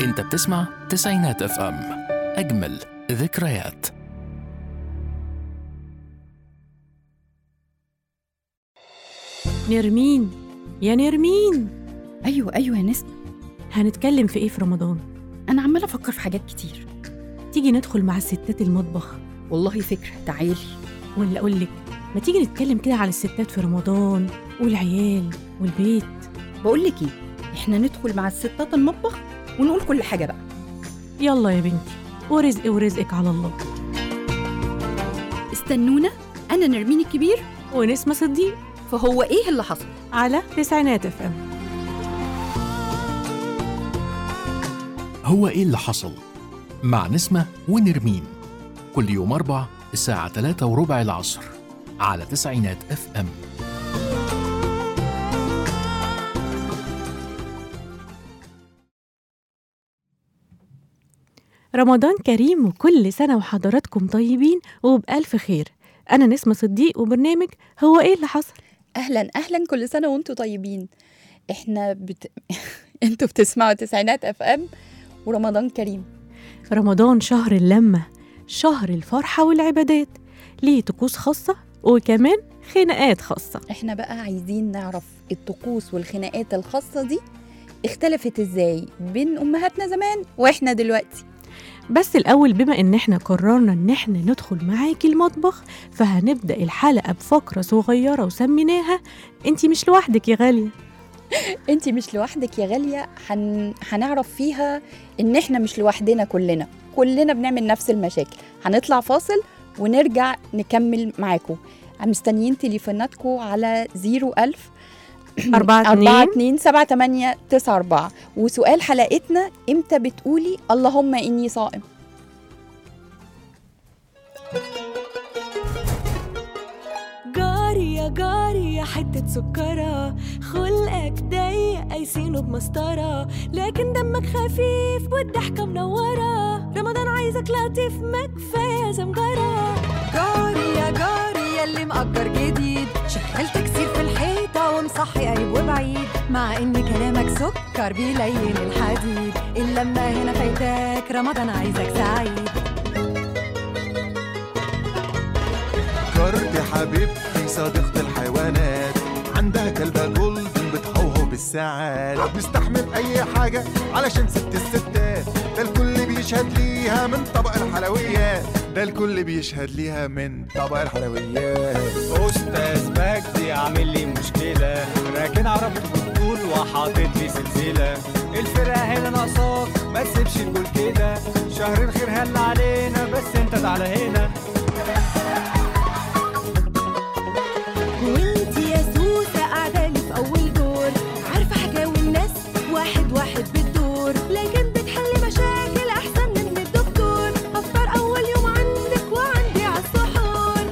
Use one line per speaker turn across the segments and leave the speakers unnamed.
انت بتسمع تسعينات اف ام اجمل ذكريات
نرمين يا نرمين
ايوه ايوه يا نسمة
هنتكلم في ايه في رمضان
انا عماله افكر في حاجات كتير
تيجي ندخل مع الستات المطبخ
والله فكره تعالي
ولا اقول لك ما تيجي نتكلم كده على الستات في رمضان والعيال والبيت
بقول لك ايه احنا ندخل مع الستات المطبخ ونقول كل حاجه بقى
يلا يا بنتي ورزقي ورزقك على الله
استنونا انا نرمين الكبير
ونسمة صديق
فهو ايه اللي حصل
على تسعينات اف ام
هو ايه اللي حصل مع نسمة ونرمين كل يوم أربع الساعة 3 وربع العصر على تسعينات اف ام
رمضان كريم وكل سنة وحضراتكم طيبين وبألف خير أنا نسمة صديق وبرنامج هو إيه اللي حصل
اهلا اهلا كل سنه وانتم طيبين احنا بت... انتوا بتسمعوا تسعينات اف ام ورمضان كريم
رمضان شهر اللمة شهر الفرحة والعبادات ليه طقوس خاصة وكمان خناقات خاصة
احنا بقى عايزين نعرف الطقوس والخناقات الخاصه دي اختلفت ازاي بين امهاتنا زمان واحنا دلوقتي
بس الأول بما إن إحنا قررنا إن إحنا ندخل معاكي المطبخ فهنبدأ الحلقة بفقرة صغيرة وسميناها أنتي مش لوحدك يا غالية
انت مش لوحدك يا غاليه هن... هنعرف فيها ان احنا مش لوحدنا كلنا كلنا بنعمل نفس المشاكل هنطلع فاصل ونرجع نكمل معاكم مستنيين تليفوناتكم على 01000
أربعة اتنين
42 7 8 9 4 وسؤال حلقتنا امتى بتقولي اللهم اني صائم
جاري يا جاري يا حتة سكرة خلقك ضيق قايسينه بمسطرة لكن دمك خفيف والضحكة منورة رمضان عايزك لطيف ما كفاية زمجرة
جاري يا جاري ياللي مأجر جديد شغال تكسير في الحيطة ومصحي قريب وبعيد مع ان كلامك سكر بيلين الحديد اللمة هنا فايتاك رمضان عايزك سعيد
جارتي حبيبتي صديقة الحيوانات عندها كلبة جولدن بتهوهو بالساعات بيستحمل أي حاجة علشان ست الستات ده الكل بيشهد ليها من طبق الحلويات ده الكل بيشهد ليها من طبق الحلويات
استاذ مجدي عامل لي مشكله راكن عربة بالطول وحاطط لي سلسله الفرقه هنا ناقصاك ما تسيبش الجول كده شهر الخير هل علينا بس انت تعالى هنا
وانتي يا سوسة قاعدة لي في أول دور عارفة حكاوي الناس واحد واحد بالدور لكن بتحلي مشاكل أحسن من الدكتور أفطر أول يوم عندك وعندي عالسحور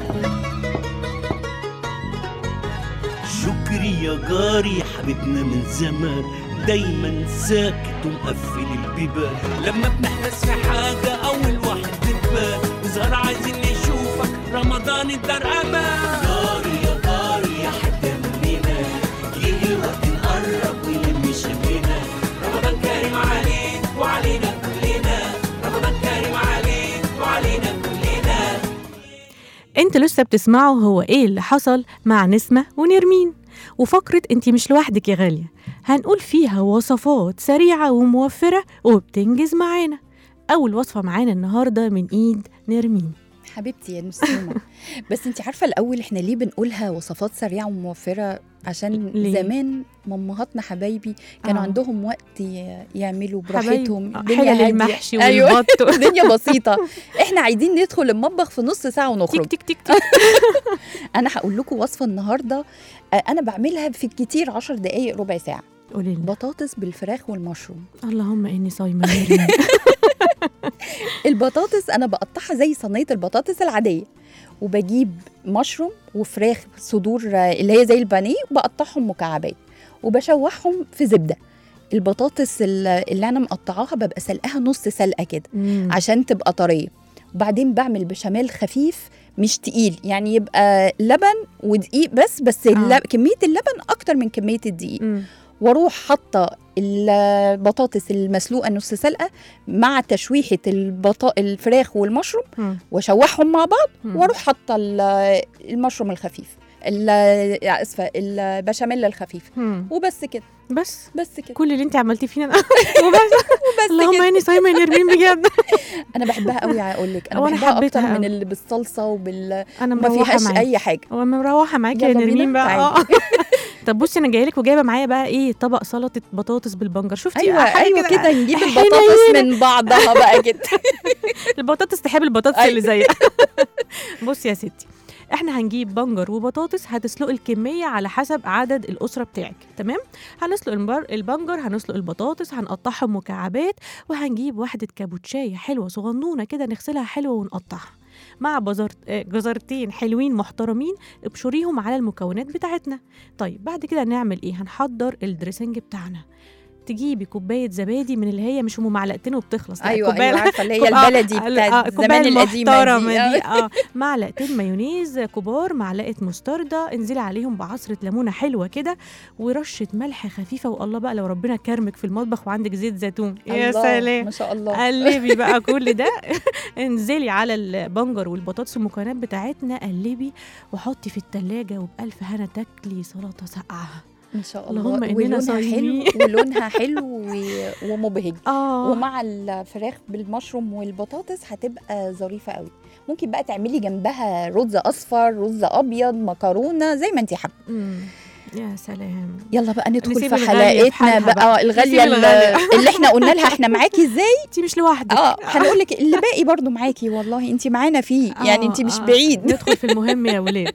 شكري يا جاري حبيبنا من زمان دايما ساكت ومقفل البيبان لما بنحرص في حاجة أول واحد بتبان نظهر عايزين نشوفك رمضان الدار أمان جاري يا جاري يا حتة مننا يجي الوقت نقرب ويلم شمنا رمضان كريم عليك وعلينا كلنا رمضان كريم عليك وعلينا كلنا
انتوا لسه بتسمعوا هو ايه اللي حصل مع نسمة ونرمين وفقرة انتي مش لوحدك يا غالية هنقول فيها وصفات سريعة وموفرة وبتنجز معانا أول وصفة معانا النهاردة من إيد نرمين
حبيبتي يا نسيمة بس انت عارفه الاول احنا ليه بنقولها وصفات سريعه وموفره عشان
ليه؟
زمان مامهاتنا حبايبي كانوا
آه.
عندهم وقت ي- يعملوا
حبايب.
براحتهم
آه،
الدنيا
حلل
هادية.
المحشي
ايوه
والبط.
الدنيا بسيطه احنا عايزين ندخل المطبخ في نص ساعه ونخرج
تيك تيك تيك تيك
انا هقول لكم وصفه النهارده آه، انا بعملها في الكتير 10 دقائق ربع ساعه
قولي لنا
بطاطس بالفراخ والمشروم
اللهم إني صايمة يا نرمين
البطاطس انا بقطعها زي صينيه البطاطس العاديه وبجيب مشروم وفراخ صدور آه، اللي هي زي البانيه وبقطعهم مكعبات وبشوحهم في زبده البطاطس ال- اللي انا مقطعاها ببقى سلقاها نص سلقه كده
مم.
عشان تبقى طريه وبعدين بعمل بشاميل خفيف مش تقيل يعني يبقى لبن ودقيق بس بس
آه.
اللب... كميه اللبن اكتر من كميه الدقيق
مم.
واروح حاطه البطاطس المسلوقه نص سلقه مع تشويحه البطا... الفراخ والمشروم
مم.
واشوحهم مع بعض
مم.
واروح حاطه ال- المشروم الخفيف ال- اسفه البشاميل الخفيف
مم.
وبس كده
بس
بس كده
كل اللي انت عملتيه فينا وبس
وبس
اللهم
كده
اني صايمه يا نرمين بجد
انا بحبها قوي اقول لك انا
وأنا
بحبها اكتر
حبيتها
من
أوي.
اللي بالصلصه وبال
انا
ما
مروحه
فيهاش
معاكي
اي حاجه
هو مروحه معاكي يا
يلا بينا،
نرمين بقى
تعالي.
اه طب بصي انا جايه لك وجايبه معايا بقى ايه طبق سلطه بطاطس بالبنجر شفتي
ايوه
حاجة
ايوه كده نجيب
حنينة.
البطاطس من بعضها بقى كده
البطاطس تحب البطاطس
أيوة.
اللي زيها بصي يا ستي احنا هنجيب بنجر وبطاطس هتسلق الكميه على حسب عدد الاسره بتاعك تمام هنسلق البر البنجر هنسلق البطاطس هنقطعهم مكعبات وهنجيب واحده كابوتشايه حلوه صغنونه كده نغسلها حلوه ونقطعها مع بزر... آه، جزرتين حلوين محترمين ابشريهم على المكونات بتاعتنا طيب بعد كده نعمل ايه هنحضر الدريسنج بتاعنا تجيبي كوبايه زبادي من اللي هي مش هم معلقتين وبتخلص لا،
ايوه
كوباية-
ايوه عارفه اللي هي
آه،
البلدي
آه،
بتاعت
الكوباية
زمان القديمه
المحترمة
دي
دي اه معلقتين مايونيز كبار معلقه مستردة انزلي عليهم بعصرة ليمونة حلوة كده ورشة ملح خفيفة والله بقى لو ربنا كرمك في المطبخ وعندك زيت زيتون يا
الله،
سلام
ما شاء الله
قلبي بقى كل ده انزلي على البنجر والبطاطس والمكونات بتاعتنا قلبي وحطي في التلاجة وبألف هنا تاكلي سلطة ساقعة
ان شاء الله
اللهم إننا
ولونها
صايمين.
حلو ولونها حلو و- ومبهج
اه
ومع الفراخ بالمشروم والبطاطس هتبقى ظريفه قوي ممكن بقى تعملي جنبها رز اصفر رز ابيض مكرونه زي ما انت حابه
مم. يا سلام
يلا بقى ندخل
نسيب
في
الغالية في
حلقتنا
حالها
بقى,
بقى.
الغاليه
نسيب الغالية.
اللي, اللي احنا قلنا لها احنا معاكي ازاي
انت مش لوحدك
اه هنقول لك اللي باقي برضو معاكي والله انت معانا فيه يعني
آه،
انت مش
آه.
بعيد
ندخل في المهم يا ولاد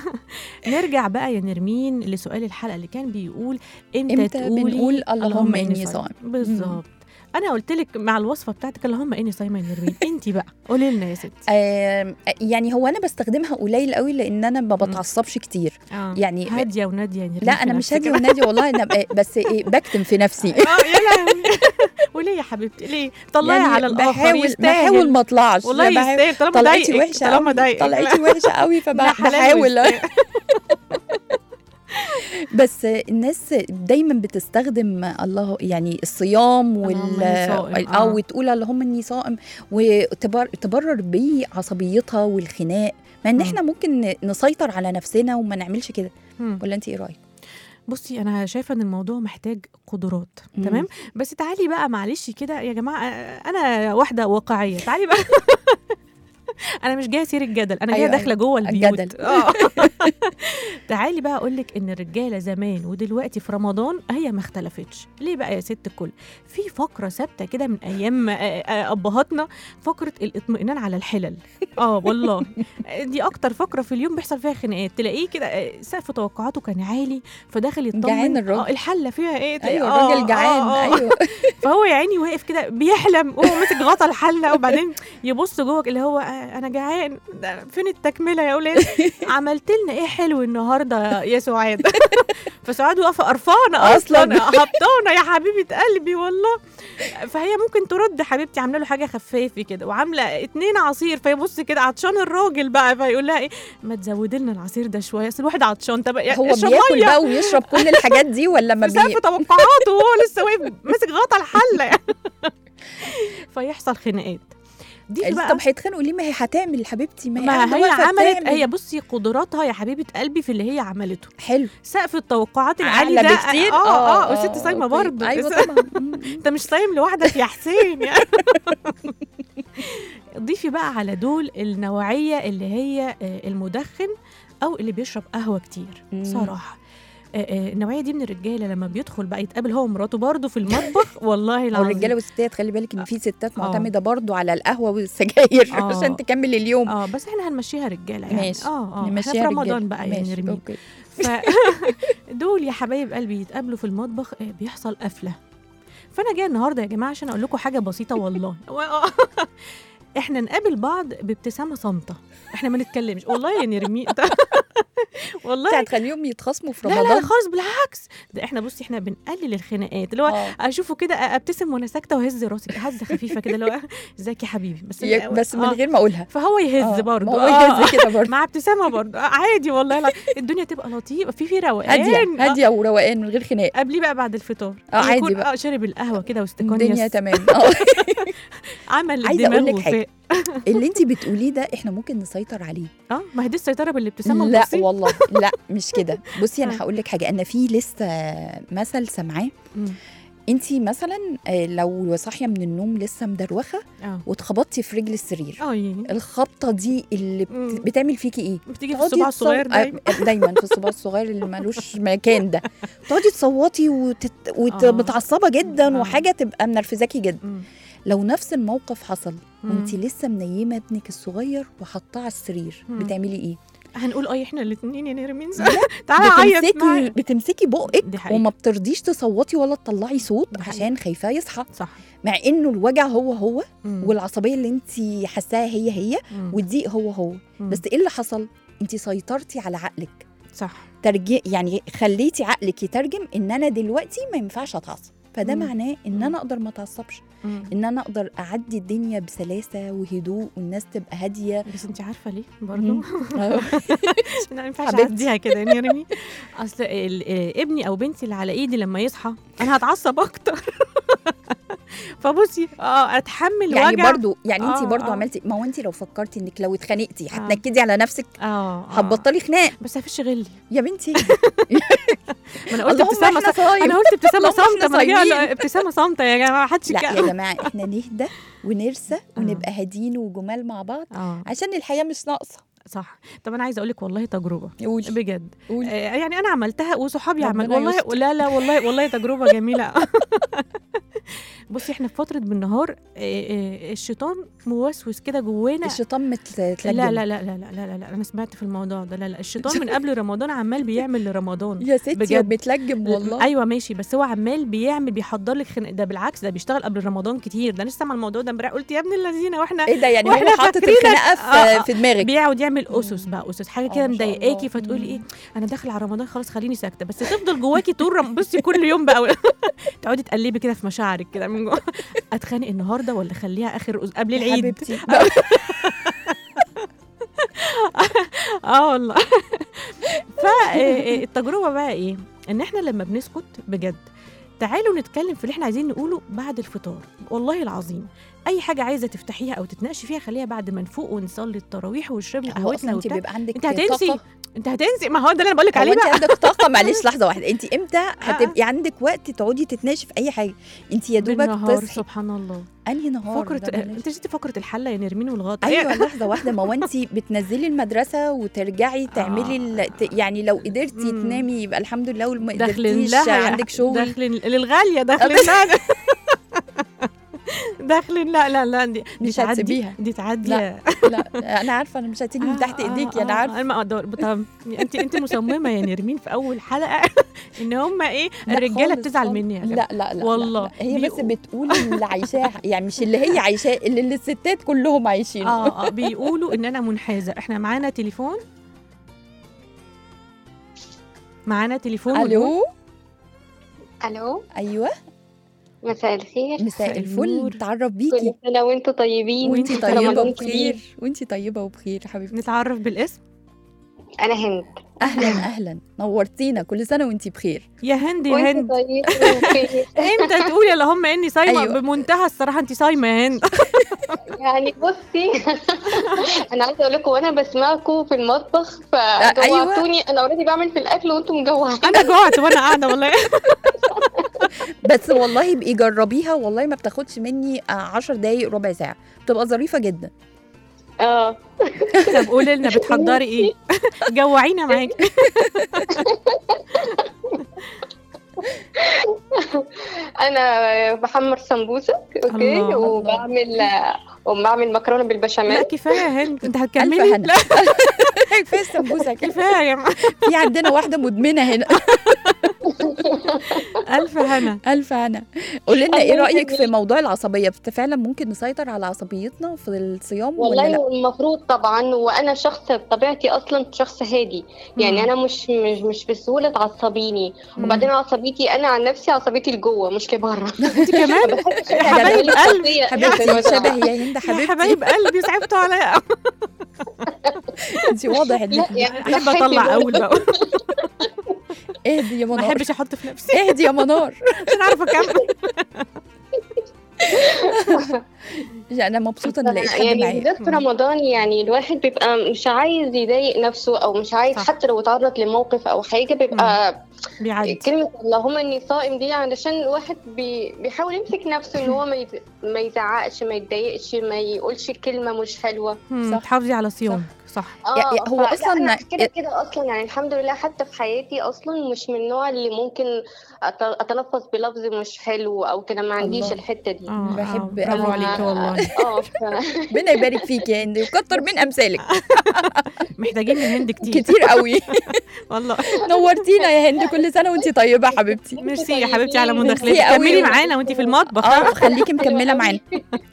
نرجع بقى يا نرمين لسؤال الحلقه اللي كان بيقول امتى,
إمتى
تقولي
بنقول اللهم إني
صايم
صائم؟
بالظبط انا قلت لك مع الوصفه بتاعتك اللهم اني صايمه يا نرمين انت بقى قولي لنا يا ستي
آم، يعني هو انا بستخدمها قليل قوي لان انا ما بتعصبش كتير
آه.
يعني
هاديه وناديه يا نرمين
لا
في
انا مش
نفسك.
هاديه وناديه والله انا ب- بس إيه بكتم في نفسي
اه يا لهوي وليه يا حبيبتي ليه طلعي
يعني
على الاخر
بحاول
يستاهل
بحاول ما اطلعش
والله
بحاول-
يستاهل طالما
طلعتي
ضايقك
وحشه
طالما
قوي
ضايقك
طلعتي وحشه قوي
لا، حلال
فبحاول
ويستاهل.
بس الناس دايما بتستخدم الله يعني الصيام وال
اللهم إني صائم، آه.
او تقول اللهم اني صائم وتبرر بيه عصبيتها والخناق مع ان
مم.
احنا ممكن نسيطر على نفسنا وما نعملش كده
مم.
ولا انت ايه رايك
بصي انا شايفه ان الموضوع محتاج قدرات
مم.
تمام بس تعالي بقى معلش كده يا جماعه انا واحده واقعيه تعالي بقى انا مش جايه سير الجدل انا جايه
أيوة،
داخله جوه البيوت
الجدل.
اه تعالي بقى اقول لك ان الرجاله زمان ودلوقتي في رمضان هي ما اختلفتش ليه بقى يا ست الكل في فقره ثابته كده من ايام آه، آه، ابهاتنا فقره الاطمئنان على الحلل اه والله دي اكتر فقره في اليوم بيحصل فيها خناقات تلاقيه كده آه، سقف توقعاته كان عالي فداخل يطمن
جعان الراجل.
اه الحله فيها ايه تلاقيه
ايوه
آه،
الراجل جعان
آه، آه.
ايوه
فهو يا عيني واقف كده بيحلم وهو ماسك غطا الحله وبعدين يبص جوه اللي هو آه، انا جعان ده فين التكمله يا اولاد عملت لنا ايه حلو النهارده يا سعاد فسعاد واقفه قرفانه اصلا
أصلاً.
هبطانه يا حبيبه قلبي والله فهي ممكن ترد حبيبتي عامله له حاجه خفافه كده وعامله اتنين عصير فيبص كده عطشان الراجل بقى فيقول لها ايه ما تزودي لنا العصير ده شويه اصل الواحد عطشان طب يعني
هو
اشرب
بياكل
مية.
بقى ويشرب كل الحاجات دي ولا ما
في
بي
سقف توقعاته وهو لسه واقف ماسك غطا الحله يعني فيحصل خناقات دي بقى
طب هيتخانقوا ليه ما هي هتعمل حبيبتي ما هي,
ما
قاعدة
هي
واقفة
عملت
بتعمل.
هي بصي قدراتها يا حبيبه قلبي في اللي هي عملته
حلو
سقف التوقعات العالي
اعلى
ده
بكتير
اه اه وست صايمه
أوكي.
برضه
ايوه
بس-
طبعا مم.
انت مش صايم لوحدك يا حسين يعني ضيفي بقى على دول النوعيه اللي هي آه، المدخن او اللي بيشرب قهوه كتير
مم.
صراحه آه، آه، النوعيه دي من الرجاله لما بيدخل بقى يتقابل هو ومراته برضه في المطبخ والله
هو
العظيم
الرجاله والستات خلي بالك ان في ستات
آه.
معتمده برضو على القهوه والسجاير
آه.
عشان تكمل اليوم
اه بس احنا هنمشيها رجاله يعني
ماشي.
اه اه احنا
نمشيها
في
رجالة.
رمضان بقى يعني
ماشي
نرمين
اوكي
ف دول يا حبايب قلبي يتقابلوا في المطبخ آه، بيحصل قفله فانا جايه النهارده يا جماعه عشان اقول لكم حاجه بسيطه والله و- آه. احنا نقابل بعض بابتسامه صامته احنا ما نتكلمش والله يا نرمين والله
انت هتخليهم يتخاصموا في
لا لا
رمضان
خالص بالعكس ده احنا بصي احنا بنقلل الخناقات اللي هو
آه.
اشوفه كده ابتسم وانا ساكته واهز راسي هزه خفيفه كده اللي هو ازيك يا حبيبي بس
ي- بس من
آه.
غير ما اقولها
فهو يهز
آه،
برضه
ما هو
آه.
يهز كده برضه
مع ابتسامه برضه آه، عادي والله لا الدنيا تبقى لطيفه في في روقان
هاديه
آه.
هاديه وروقان من غير خناق
قبليه بقى بعد الفطار
آه، عادي
يكون
بقى.
اه شارب القهوه كده واستكان
الدنيا
يس
تمام آه.
عمل
عايزة أقول
الدماغ
لك حاجة.
وفاق
اللي انت بتقوليه ده احنا ممكن نسيطر عليه
اه ما هي دي السيطره بالابتسامه
لا
البسيطة.
والله لا مش كده بصي
آه.
انا هقول لك حاجه انا في لسه مثل سامعاه
مم.
انت مثلا آه، لو صاحيه من النوم لسه مدروخه
اه
واتخبطتي في رجل السرير
اه يعني
الخبطه دي اللي
مم.
بت- بتعمل فيكي ايه
بتيجي في
تقعدي
الصباع
تصو-
الصغير دايما
آه، دايما في الصباع الصغير اللي ملوش مكان ده تقعدي تصوتي وتت... وت...
آه.
متعصبه جدا
آه.
وحاجه تبقى منرفزاكي جدا
مم.
لو نفس الموقف حصل
مم.
وانت لسه منيمه ابنك الصغير وحطاه على السرير
مم.
بتعملي ايه
هنقول اه احنا الاثنين يا نرمين
لا،
تعالى عيط
بتمسكي
معايا
بتمسكي بقك
دي حقيقة.
وما بترضيش تصوتي ولا تطلعي صوت
دي حقيقة.
عشان خايفاه يصحى
صح
مع انه الوجع هو هو
مم.
والعصبيه اللي انت حاساها هي هي
مم.
والضيق هو هو
مم.
بس ايه اللي حصل انت سيطرتي على عقلك
صح
ترجي يعني خليتي عقلك يترجم ان انا دلوقتي ما ينفعش اتعصب فده
مم.
معناه ان انا اقدر ما اتعصبش
مم.
ان انا اقدر اعدي الدنيا بسلاسه وهدوء والناس تبقى هاديه
بس انت عارفه ليه برضه
مم. آه.
انا ما ينفعش
حبيبتي.
اعديها كده يا نرمي اصل ال- آه، ابني او بنتي اللي على ايدي لما يصحى انا هتعصب اكتر فبصي اه اتحمل
يعني
وجع
برضو يعني انت
آه،
برضو
آه.
عملتي ما هو انت لو فكرتي انك لو اتخانقتي هتنكدي على نفسك
اه آه.
هتبطلي خناق
بس مفيش غلي
يا بنتي
ما انا قلت
اللهم
ابتسامه
احنا
ص-
صايم
انا قلت ابتسامه
اللهم احنا
صامته ما أنا جاية
صايمين.
ابتسامه صامته يا جماعه ما حدش
لا
يتك-
يا جماعه احنا نهدى ونرسى ونبقى هادين وجمال مع بعض
اه
عشان الحياه مش ناقصه
صح طب انا عايزه اقول لك والله تجربه
قولي
بجد
قولي
آه، يعني انا عملتها وصحابي
ربنا
عمل والله
يستر.
لا لا والله والله تجربه جميله بصي احنا في فتره بالنهار آه، آه، الشيطان موسوس كده جوانا
الشيطان متلجم
لا لا لا لا لا لا لا لا انا سمعت في الموضوع ده لا لا الشيطان من قبل رمضان عمال بيعمل لرمضان
يا ستي
بجد.
بتلجم والله
ايوه ماشي بس هو عمال بيعمل بيحضر لك خنق ده بالعكس ده بيشتغل قبل رمضان كتير ده انا لسه سامعه الموضوع ده امبارح قلت يا ابن الذين واحنا
ايه ده يعني
وإحنا
هو حاطط
فاكرينك-
الخناقه
آه، آه.
في, في دماغك
بيقعد يعمل اسس بقى اسس حاجه
آه،
كده
ما شاء
مضايقاكي
الله.
فتقولي
مم.
ايه انا داخل على رمضان خلاص خليني ساكته بس تفضل جواكي طول رم... بصي كل يوم بقى تقعدي تقلبي كده في مشاعرك كده من جوه اتخانق النهارده ولا خليها اخر أس- قبل
يا
العيد
حبيبتي
اه والله فالتجربه بقى ايه ان احنا لما بنسكت بجد تعالوا نتكلم في اللي احنا عايزين نقوله بعد الفطار والله العظيم اي حاجه عايزه تفتحيها او تتناقشي فيها خليها بعد ما نفوق ونصلي التراويح ونشرب
هو
قهوتنا
اصلا انت
وبتاع
بيبقى عندك
انت هتنسي
طاقة.
انت هتنسي ما هو ده اللي انا بقول لك
هو
عليه
انت
بقى
عندك طاقه معلش لحظه واحده انت امتى هتبقي عندك وقت تقعدي تتناقشي في اي حاجه انت يا دوبك
بالنهار
تصحي
سبحان الله
انهي نهار
فقره
ده معلش.
انت جيتي فقره الحله يا نرمين والغطا
ايوه لحظه واحده ما هو انت بتنزلي المدرسه وترجعي تعملي ال... ت- يعني لو قدرتي
مم.
تنامي يبقى الحمد لله وما
داخلين
قدرتيش
لها
عندك شغل
داخلين للغاليه داخلين لها داخلين لا لا لا دي دي
مش
تعدي
هتسيبيها.
دي تعدي
لا. لا انا عارفه انا مش هتيجي من تحت ايديكي انا عارفه
انا ما اقدر طب انت انت مصممه يا نرمين في اول حلقه ان هم ايه
لا
الرجاله
خالص
بتزعل
خالص.
مني يا
لا لا لا
والله.
لا لا. هي بس
بيقو-
بتقول اللي عايشاه يعني مش اللي هي عايشاه اللي, اللي الستات كلهم عايشينه
اه اه بيقولوا ان انا منحازه احنا معانا تليفون معانا تليفون
الو
الو
ايوه
مساء الخير
مساء
النور.
الفل نتعرف
كل
بيكي
سنه وانتم طيبين
وانتي
رمضان
طيبه
كريم.
وبخير وانتي طيبه وبخير يا حبيبتي
نتعرف بالاسم
انا هند
اهلا اهلا نورتينا كل سنه وانتي بخير
يا هند يا
وانتم
هند
طيبين وبخير
امتى تقولي اللهم اني صايمه
أيوة.
بمنتهى الصراحه انت صايمه يا هند
يعني بصي انا عايزه اقول لكم وانا بسمعكم في المطبخ
أيوة.
فجوعتوني انا اوريدي بعمل في الاكل وانتم مجوعين
انا جوعت وانا قاعده والله
بس والله ابقي جربيها والله ما بتاخدش مني 10 دقايق ربع ساعه بتبقى ظريفه جدا
اه
طب قولي لنا بتحضري ايه جوعينا معاكي
انا بحمر سمبوسه اوكي
الله.
وبعمل وبعمل مكرونه
لا
بالبشاميل
كفايه يا هند انت
الف
هتكملي
هنا
لا
كفايه السمبوسه كده
كفايه يا جماعه
في عندنا واحده مدمنه هنا
الف هنا
الف هنا قول لنا ايه
الله
رايك في
يخليك.
موضوع العصبيه بت- فعلا ممكن نسيطر على عصبيتنا في الصيام ولا لا
والله المفروض طبعا وانا شخص بطبيعتي اصلا شخص هادي يعني
مم.
انا مش مش مش بسهوله تعصبيني
مم.
وبعدين عصبيتي انا عن نفسي عصبيتي لجوه مش لبره
انت كمان يا حبايب قلبي
حبيبتي شبه يا هند
يا
حبيبتي
حبايب قلبي صعبتوا عليا
انت واضح ان
لا يعني
احب
بحب
اطلع
دول.
اول باول
اهدي يا
ما
منار
احبش احط في نفسي
اهدي يا منار
عشان اعرف اكمل
لا، انا مبسوطه ان لقيت حد
يعني
معايا
بالذات في رمضان يعني الواحد بيبقى مش عايز يضايق نفسه او مش عايز
صح.
حتى لو اتعرض لموقف او حاجه بيبقى
بيعدي
كلمة اللهم اني صائم دي علشان الواحد بي بيحاول يمسك نفسه ان هو ما يز- ما يزعقش ما يتضايقش ما يقولش كلمة مش حلوة
مم،
صح.
تحافظي على صيامك صح
اه
يا- يا- هو
فلا،
أصلاً
أنا كده
ال-
كده اصلا يعني الحمد لله حتى في حياتي اصلا مش من النوع اللي ممكن أت- اتلفظ بلفظ مش حلو او كده ما عنديش
الله.
الحتة دي
اه
بحب
آه، برافو
أوي.
عليكي والله
اه ف...
ربنا يبارك فيك يا هند وكتر من امثالك
محتاجين من هند كتير
كتير قوي
والله
نورتينا يا هند كل سنه وانت طيبه يا حبيبتي
ميرسي يا حبيبتي على
ميرسي
مداخلتك
قوي.
كملي معانا وانت في المطبخ
اه خليكي مكمله
أوي.
معانا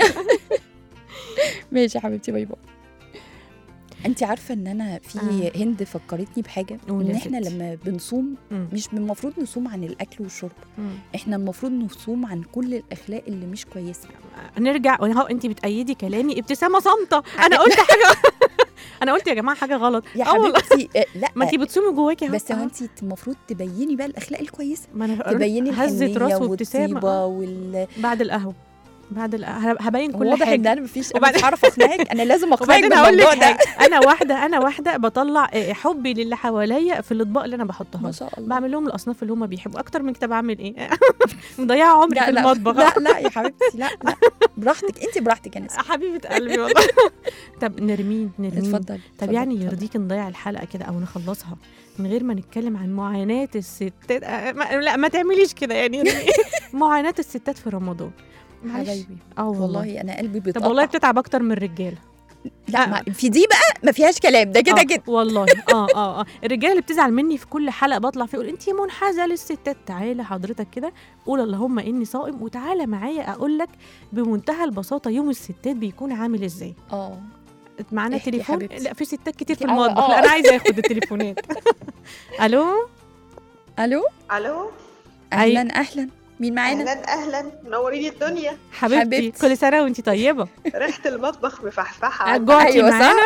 ماشي يا حبيبتي باي باي انت عارفه ان انا في
آه.
هند فكرتني بحاجه
قولي
ان
يا
احنا
ستي.
لما بنصوم
مم.
مش المفروض نصوم عن الاكل والشرب
مم.
احنا المفروض نصوم عن كل الاخلاق اللي مش كويسه
نرجع اهو انت بتأيدي كلامي ابتسامه صامته انا قلت حاجه انا قلت يا جماعه حاجه غلط
يا
آه والله.
حبيبتي آه، لا
ما انت بتصومي جواكي اهو
بس هو
آه.
انت المفروض تبيني بقى الاخلاق الكويسه
ما انا
تبيني
هزة
الحنيه
راس وابتسامه
والطيبه
آه.
وال
بعد القهوه بعد القهوة هبين كل
واضح ان
حاجه
انا مفيش انا
وبعدين-
مش هعرف اقنعك انا لازم اقنعك
وبعدين هقول لك
بالموضوع ده
حاجه انا واحده انا واحده بطلع آه، حبي للي حواليا في الاطباق اللي انا بحطها
ما شاء الله
بعمل لهم الاصناف اللي هم بيحبوا اكتر من كده بعمل ايه مضيعه عمري
لا
في
لا
المطبخ
لا لا يا حبيبتي لا لا براحتك انت براحتك يا نسمة
حبيبه قلبي والله طب نرمين نرمين
اتفضل
طب يعني يرضيك نضيع الحلقه كده او نخلصها من غير ما نتكلم عن معاناه الستات آه، ما لا ما تعمليش كده يعني نرمين. معاناه الستات في رمضان معلش.
حبايبي
اه والله
والله انا قلبي بيتقطع
طب والله بتتعب اكتر من الرجاله
لا ما في دي بقى ما فيهاش كلام ده كده
آه،
كده
والله اه اه اه الرجاله اللي بتزعل مني في كل حلقه بطلع فيه يقول انت منحازه للستات تعالى حضرتك كده قول اللهم اني صائم وتعالى معايا اقول لك بمنتهى البساطه يوم الستات بيكون عامل ازاي
اه
معانا
احكي يا
تليفون
حبيبتي.
لا في ستات كتير في
آه،
المطبخ
آه.
لا انا عايزه اخد التليفونات الو
الو
الو
اهلا اهلا مين معانا
اهلا اهلا منورين الدنيا
حبيبتي,
حبيبتي.
كل سنه وانت طيبه
ريحه المطبخ مفحفحه
جوعتي
أيوة، صح؟
معانا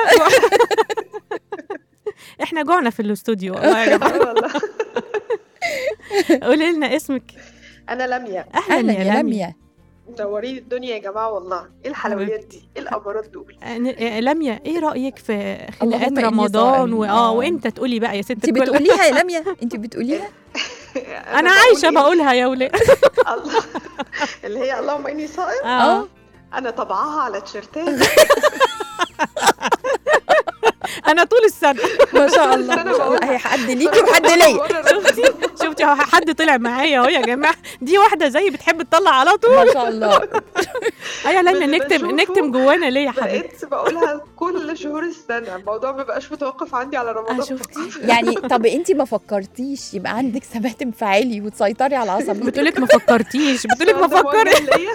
احنا جوعنا في الاستوديو والله يا جماعه
آه والله
قولي لنا اسمك
انا لميا
اهلا,
اهلا يا لميا
منورين الدنيا يا جماعه والله ايه الحلويات دي ايه الامارات دول
آه، ن- آه، لميا ايه رايك في خناقات
اللهم إني
رمضان
صائم.
واه
آه.
وامتى تقولي بقى يا ست
انت
الكل
بتقوليها يا لميا انت بتقوليها
انا
بقول
عايشه
إيه؟
بقولها يا ولاد
الله اللي هي اللهم اني صائم
اه
انا طبعها على تيشرتات
انا طول السنه
ما شاء الله
أنا
ما شاء الله
بقول-
هي حد ليكي وحد ليا
شفتي شفتي اهو حد طلع معايا اهو يا جماعه دي واحده زي بتحب تطلع على طول
ما شاء الله
ايوه لما
باللي
نكتم
بشوفه
نكتم جوانا ليه يا حبيبتي
بقيت بقولها كل شهور السنه الموضوع ما بقاش متوقف عندي على
اه
رمضان
شفتي
يعني طب انت ما فكرتيش يبقى عندك ثبات انفعالي وتسيطري على عصبيتك
بتقولك ما فكرتيش بتقولك ما
ده موجه
فكرت
ليا.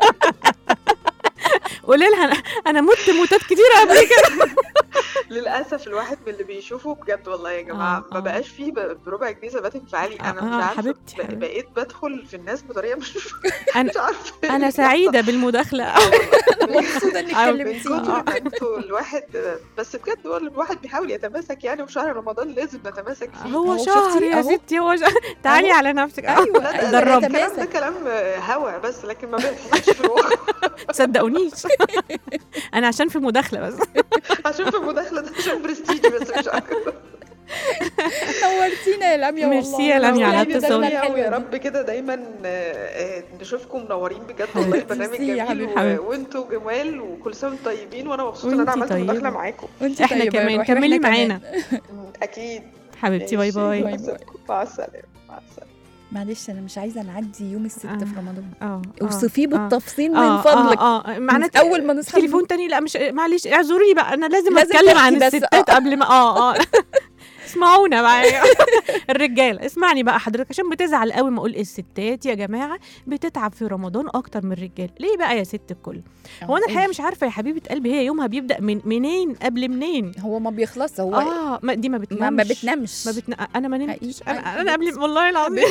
قولي لها انا انا مت موتات كتيره قبل كده
للاسف الواحد من اللي بيشوفه بجد والله يا جماعه
آه،
ما
آه.
بقاش فيه ب- بربع جنيه ثبات انفعالي انا
آه،
مش
آه،
عارفه
حبيبتي،
ب-
حبيبتي.
بقيت بدخل في الناس بطريقه مش
انا
مش عارفه إيه
انا
اللي
سعيده بالمداخله
مبسوطه انك
أو
من
كلمتيني
كتر ما انتوا الواحد بس بجد هو الواحد بيحاول يتماسك يعني وشهر رمضان لازم نتماسك فيه
هو
أهو
شهر
شفتي؟
يا
أهو.
ستي هو شهر تعالي
أهو.
على نفسك
ايوه
لا ده-
أيوة،
ده
دربي.
الكلام ده
نتماسك.
كلام هوا بس لكن ما بيحصلش في الواقع
صدقونيش انا عشان في مداخله بس
عشان في المداخله ده عشان برستيجي بس مش اكتر
نورتينا يا لميا والله
ميرسي يا لميا على
منورين
اتصالك.
الدنيا
الحلوة
ويا
دي.
رب كده دايما آه، آه، نشوفكم منورين بجد والله البرنامج
ميرسي يا
جميل
حبيبي.
و-
حبيبي.
وانتوا جمال وكل سنه وانتم طيبين وانا مبسوطه ان انا
وانتي
عملت مداخله
طيبة.
وانت
معاكم
احنا
طيبة يا
كمان
روحي،
كملي
وإحنا
معانا
كمان.
اكيد
حبيبتي باي
ماشي.
باي
باي باي.
مع السلامه مع السلامه
معلش انا مش عايزه نعدي يوم الست
آه.
في رمضان
اه آه،
اوصفيه
آه.
بالتفصيل
آه،
من فضلك
اه اه معناته
اول ما نصحى
تليفون تاني لا مش معلش اعذروني بقى انا لازم,
لازم
اتكلم عن
تحكي بس،
الستات
آه.
قبل ما اه اه اسمعونا بقى الرجاله اسمعني بقى حضرتك عشان بتزعل قوي ما اقول الستات يا جماعه بتتعب في رمضان اكتر من الرجال ليه بقى يا ست الكل هو انا الحقيقه مش عارفه يا حبيبه قلبي هي يومها بيبدا من منين قبل منين
هو ما بيخلص هو
اه ما دي ما بتنامش
ما, ما بتنامش
ما بتن... انا ما نمتش
حقيقي.
انا, أنا قبل والله العظيم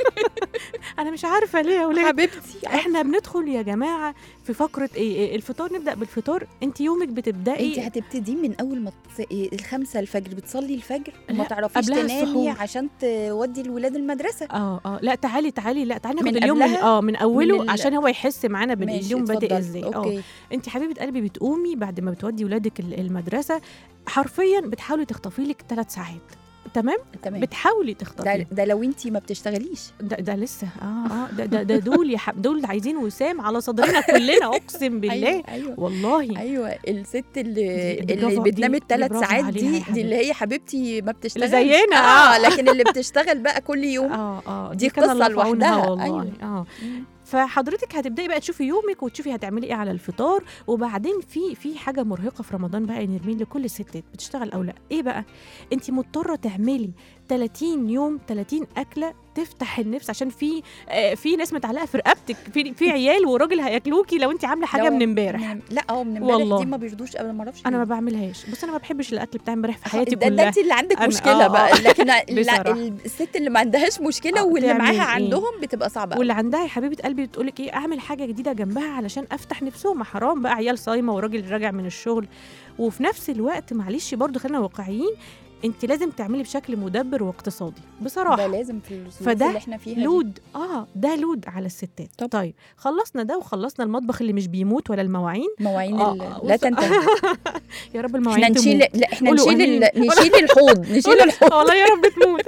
انا مش عارفه ليه يا ولاد
حبيبتي
احنا بندخل يا جماعه في فقره ايه, إيه الفطار نبدا بالفطار انت يومك بتبداي
انت هتبتدي من اول ما تص... إيه، الخمسة الفجر بتصلي الفجر وما
لا،
تعرفيش
قبلها
تنامي
السحور.
عشان تودي الولاد المدرسة
اه اه لا تعالي تعالي لا تعالي ناخد
من
اليوم من
قبلها؟
اه من اوله
من ال-
عشان هو يحس معانا بال-
ماشي،
اليوم بادئ
اتفضلي.
ازاي اه
اوكي
انت حبيبه قلبي بتقومي بعد ما بتودي ولادك ال- المدرسه حرفيا بتحاولي تخطفي لك ثلاث ساعات تمام
تمام
بتحاولي
ده,
تخطفي
ده لو انت ما بتشتغليش
ده, ده لسه اه اه ده ده, ده دول يا حب دول عايزين وسام على صدرنا كلنا اقسم بالله
ايوه ايوه
والله
ايوه الست اللي
دي- دي
اللي
برافو-
بتنام
دي- دي
الثلاث
برافو
ساعات
عليها يا
دي دي
حبيبتي.
اللي هي حبيبتي ما بتشتغلش
زينا،
اه
آه.
لكن اللي بتشتغل بقى كل يوم
اه اه
دي
كان الله
قصة
في عونها
لوحدها،
والله
أيوة.
اه
مم.
فحضرتك هتبداي بقى تشوفي يومك وتشوفي هتعملي ايه على الفطار وبعدين في في حاجه مرهقه في رمضان بقى يا نرمين لكل الستات بتشتغل او لا ايه بقى انت مضطره تعملي 30 يوم 30 اكله تفتح النفس عشان في آه في ناس متعلقه في رقبتك في في عيال وراجل هياكلوكي لو انت عامله حاجه
لو-
من امبارح
من- لا اه من امبارح
والله.
دي ما بيرضوش ابدا ما اعرفش
انا ما
ليه.
بعملهاش بس انا ما بحبش الاكل بتاع امبارح في حياتي
ده, ده
كلها
انت اللي عندك
أنا-
مشكله
آه،
بقى
آه.
لكن لا
بصراحة.
الست اللي ما عندهاش مشكله
آه،
واللي
تعمل
معاها
إيه؟
عندهم بتبقى صعبه أوي.
واللي عندها يا حبيبه قلبي بتقولك ايه اعمل حاجه جديده جنبها علشان افتح نفسهم ما حرام بقى عيال صايمه وراجل راجع من الشغل وفي نفس الوقت معلش برضو خلينا واقعيين انت لازم تعملي بشكل مدبر واقتصادي
ده
بصراحه
لازم في الظروف
فده
اللي احنا فيها دي.
لود اه ده لود على الستات
طب.
طيب خلصنا ده وخلصنا المطبخ اللي مش بيموت ولا المواعين
مواعين
آه،
ال-
آه،
لا
بص-
تنتهي
يا رب المواعين
احنا نشيل
تموت.
لا احنا
قولوا
نشيل
آمين.
ال... نشيل الحوض نشيل الحوض
والله يا رب تموت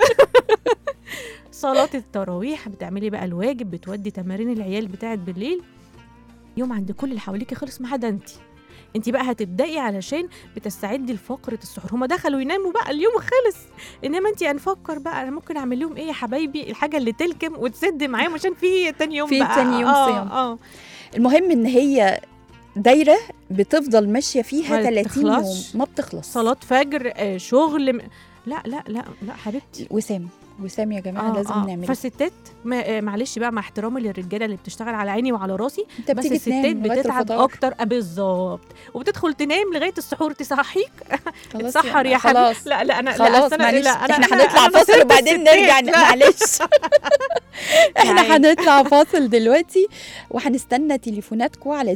صلاة التراويح بتعملي بقى الواجب بتودي تمارين العيال بتاعت بالليل يوم عند كل اللي حواليكي خلص ما عدا انت انت بقى هتبداي علشان بتستعدي لفقره السحور هما دخلوا يناموا بقى اليوم خلص انما انت هنفكر بقى انا ممكن اعمل لهم ايه يا حبايبي الحاجه اللي تلكم وتسد معاهم عشان في تاني يوم
في
بقى
تاني يوم
آه
صيام.
اه
المهم ان هي دايره بتفضل ماشيه فيها
ما
30 يوم
بتخلصش.
ما بتخلص
صلاه فجر آه شغل م... لا لا لا لا حبيبتي
وسام وسام يا جماعه
آه
لازم
آه.
نعمله
فالستات ما آه، معلش بقى مع احترامي للرجاله اللي بتشتغل على عيني وعلى راسي
انت
بس
بتيجي
الستات
تنام لغاية
بتتعب
الفطار.
اكتر آه، بالظبط وبتدخل تنام لغايه السحور تصحيك
خلاص
تسحر يا
خلاص.
حبيبي لا لا انا لا
خلاص
أصل أنا
معلش
لا أنا
احنا
أنا-
هنطلع
أنا
فاصل
نصيحة
وبعدين
الستات،
نرجع
لا.
معلش احنا
يعني.
هنطلع فاصل دلوقتي وهنستنى تليفوناتكم على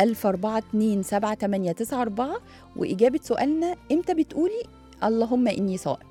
010427894 واجابه سؤالنا امتى بتقولي اللهم اني صائم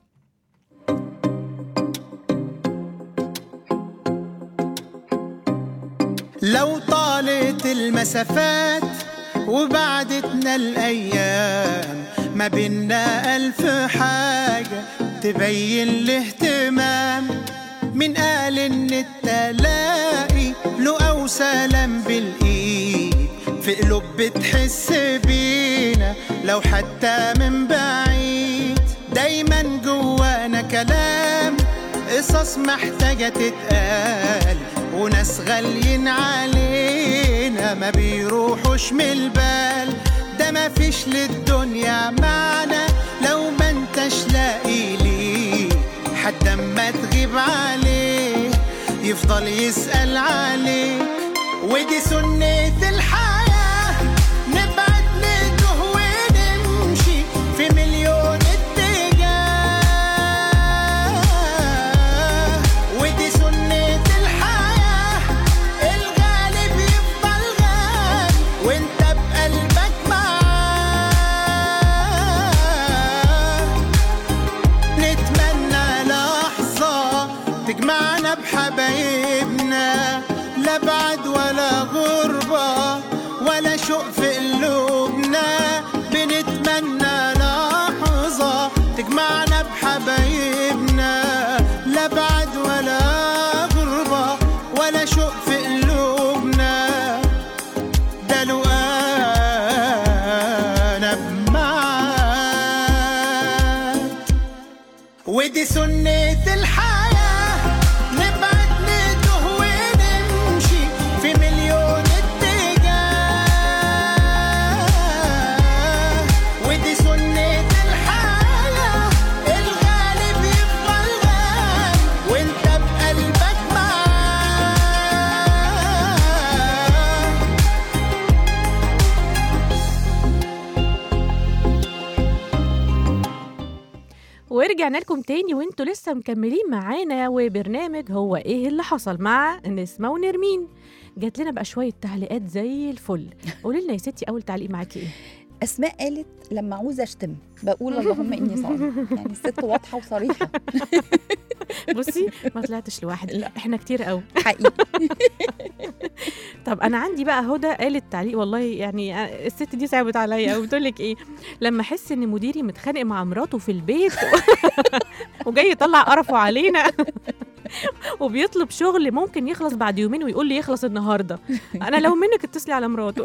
لو طالت المسافات وبعدتنا الأيام ما بينا ألف حاجة تبين الاهتمام من قال إن التلاقي له أو سلام بالإيد في قلوب بتحس بينا لو حتى من بعيد دايما جوانا كلام قصص محتاجة تتقال وناس غاليين علينا ما بيروحوش من البال ده ما فيش للدنيا معنى لو ما انتش لاقي ليه حد اما تغيب عليه يفضل يسأل عليك ودي سنة الحياة نبعد نتوه ونمشي في مليون اتجاه ودي سنة الحياة الغالب يفضل غالي وانت بقلبك معاه نتمنى لحظة تجمعنا بحبايبنا لا بعد ولا غربة ولا شوق في قلوبنا بنتمنى لحظة تجمعنا بحبايبنا لا بعد ولا غربة ولا شوق في قلوبنا ده لو انا معاك ودي سنة الحياة نبعد نتوه ونمشي في مليون اتجاه ودي سنة الحياة الغالب
ورجعنا لكم تاني وانتوا لسه مكملين معانا وبرنامج هو ايه اللي حصل مع نسمة ونرمين جات لنا بقى شوية تعليقات زي الفل قولي لنا يا ستي أول تعليق معاكي ايه
اسماء قالت لما عاوزه اشتم بقول اللهم اني صائم يعني الست واضحه وصريحه
بصي ما طلعتش لوحدي
لا.
احنا كتير قوي
حقيقي
طب انا عندي بقى هدى قالت تعليق والله يعني الست دي صعبت عليا قوي بتقول لك ايه لما احس ان مديري متخانق مع مراته في البيت وجاي يطلع قرفه علينا وبيطلب شغل ممكن يخلص بعد يومين ويقول لي يخلص النهارده انا لو منك اتصلي على مراته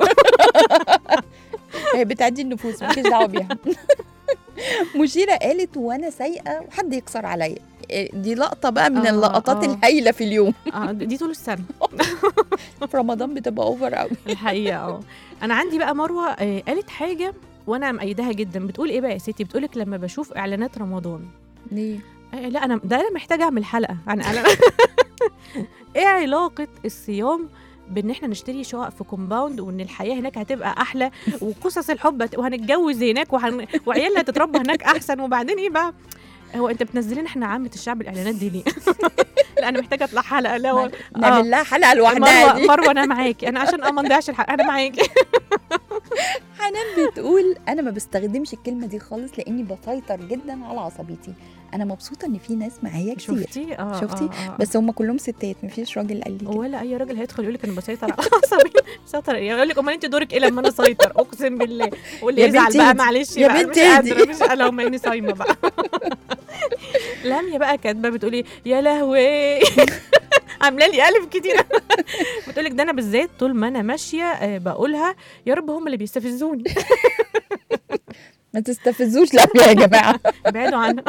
هي بتعدي النفوس مالكيش دعوه بيها مشيره قالت وانا سايقه وحد يكسر عليا إيه، دي لقطه بقى من
آه،
اللقطات
آه.
الهايله في اليوم
آه، دي طول السنه
في رمضان بتبقى اوفر قوي
الحقيقه اه انا عندي بقى مروه آه، قالت حاجه وانا مأيداها جدا بتقول ايه بقى يا ستي بتقولك لما بشوف اعلانات رمضان
ليه
آه، لا انا ده انا محتاجه اعمل حلقه عن اعلان ايه علاقه الصيام بان احنا نشتري شقق في كومباوند وان الحياه هناك هتبقى احلى وقصص الحب هت- وهنتجوز هناك وهن... وعيالنا هتتربى هناك احسن وبعدين ايه بقى هو انت بتنزلين احنا عامه الشعب الاعلانات دي ليه؟ لا انا محتاجه اطلع حلقه لا هو-
نعمل لها حلقه لوحدها
مروه
دي
مروه انا معاكي انا عشان اه ما نضيعش الحلقه انا معاكي
حنان بتقول انا ما بستخدمش الكلمه دي خالص لاني بسيطر جدا على عصبيتي انا مبسوطه ان في ناس معايا كتير
شفتي اه
شفتي
آه، آه.
بس هم كلهم ستات مفيش راجل قال لي كده
ولا اي راجل هيدخل يقول لك انا بسيطر على اعصابي سيطر ايه يقول لك امال انت دورك ايه لما انا اسيطر اقسم بالله واللي
يا
يزعل
بنتي
بقى
اهدي.
معلش
يا
بقى
بنتي
مش
اهدي.
قادره مش اللهم اني صايمه بقى لميا بقى كاتبه بتقولي يا لهوي عامله لي الف كتير بتقول لك ده انا بالذات طول ما انا ماشيه آه، بقولها يا رب هم اللي بيستفزوني
ما تستفزوش لا يا جماعه
ابعدوا عنها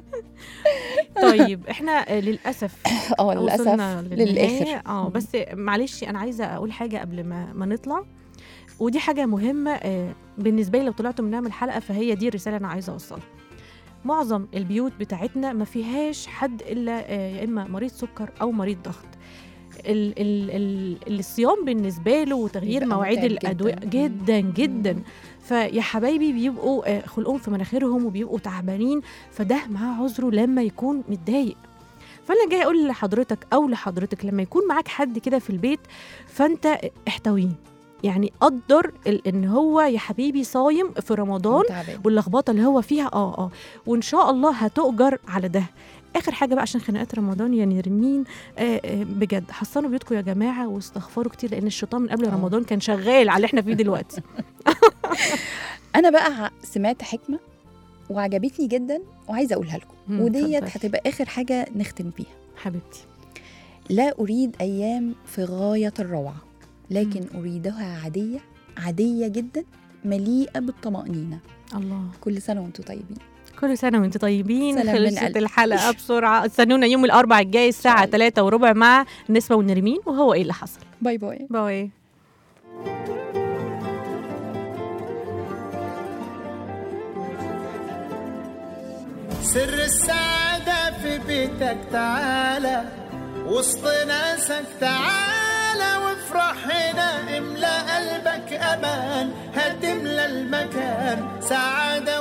طيب احنا آه، للاسف
اه للاسف
وصلنا للنهاية.
للاخر
اه بس معلش انا عايزه اقول حاجه قبل ما ما نطلع ودي حاجه مهمه آه، بالنسبه لي لو طلعتوا بنعمل حلقه فهي دي الرساله انا عايزه اوصلها معظم البيوت بتاعتنا ما فيهاش حد الا آه، يا اما مريض سكر او مريض ضغط ال ال ال الصيام بالنسبه له وتغيير
بيبقى
مواعيد
متعب
الادويه
جداً.
جدا جدا فيا حبايبي بيبقوا آه، خلقهم في مناخيرهم وبيبقوا تعبانين فده معاه عذره لما يكون متضايق فانا جاي اقول لحضرتك او لحضرتك لما يكون معاك حد كده في البيت فانت احتويه يعني قدر ال- ان هو يا حبيبي صايم في رمضان
تعبان.
واللخبطه اللي هو فيها اه اه وان شاء الله هتؤجر على ده اخر حاجه بقى عشان خناقات رمضان يا نرمين آه آه بجد حصنوا بيوتكم يا جماعه واستغفروا كتير لان الشيطان من قبل
آه.
رمضان كان شغال على اللي احنا فيه دلوقتي
انا بقى ع- سمعت حكمه وعجبتني جدا وعايزه اقولها لكم
مم،
وديت
اتفضلي.
هتبقى اخر حاجه نختم بيها
حبيبتي
لا اريد ايام في غايه الروعه لكن اريدها عاديه عاديه جدا مليئه بالطمانينه
الله
كل سنه وانتم طيبين
كل سنه وانتم طيبين
سلام من
خلصت
قلبي.
الحلقه بسرعه استنونا يوم الاربعاء الجاي الساعه 3 وربع مع نسمه ونرمين وهو ايه اللي حصل
باي باي
باي
سر السعادة في بيتك تعالى وسط ناسك تعالى وافرح هنا املى قلبك امان هتملى المكان سعادة